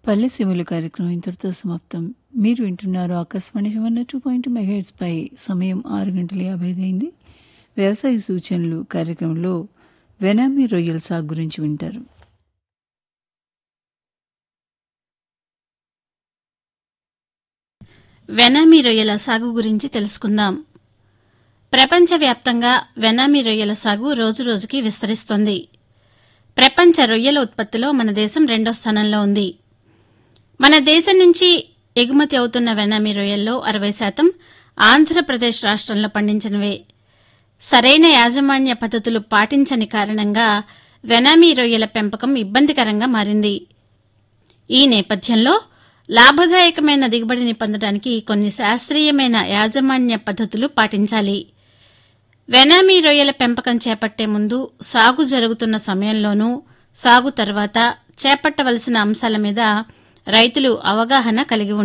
పల్లె సిములు కార్యక్రమం ఇంతటితో సమాప్తం మీరు వింటున్నారు Akashvani one two point megahertz పై సమయం ఆరు గంటల యాభై ఐదు అయింది వ్యవసాయ సూచనలు కార్యక్రమంలో వెనామీ రొయ్యల సాగు గురించి వింటారు వెనామీ రొయ్యల సాగు గురించి తెలుసుకుందాం ప్రపంచవ్యాప్తంగా వెనామీ రొయ్యల సాగు రోజురోజుకి విస్తరిస్తోంది ప్రపంచ రొయ్యల ఉత్పత్తిలో మన దేశం రెండో స్థానంలో ఉంది మన దేశం నుంచి ఎగుమతి అవుతున్న వెనామీ రొయ్యల్లో అరవై శాతం ఆంధ్రప్రదేశ్ రాష్ట్రంలో పండించినవే సరైన యాజమాన్య పద్ధతులు పాటించని కారణంగా వెనామీ రొయ్యల పెంపకం ఇబ్బందికరంగా మారింది ఈ నేపథ్యంలో లాభదాయకమైన దిగుబడిని పొందడానికి కొన్ని శాస్త్రీయమైన యాజమాన్య పద్ధతులు పాటించాలి వెనామీ రొయ్యల పెంపకం చేపట్టే ముందు సాగు జరుగుతున్న సమయంలోనూ సాగు తర్వాత చేపట్టవలసిన అంశాల మీద రైతులు అవగాహన కలిగి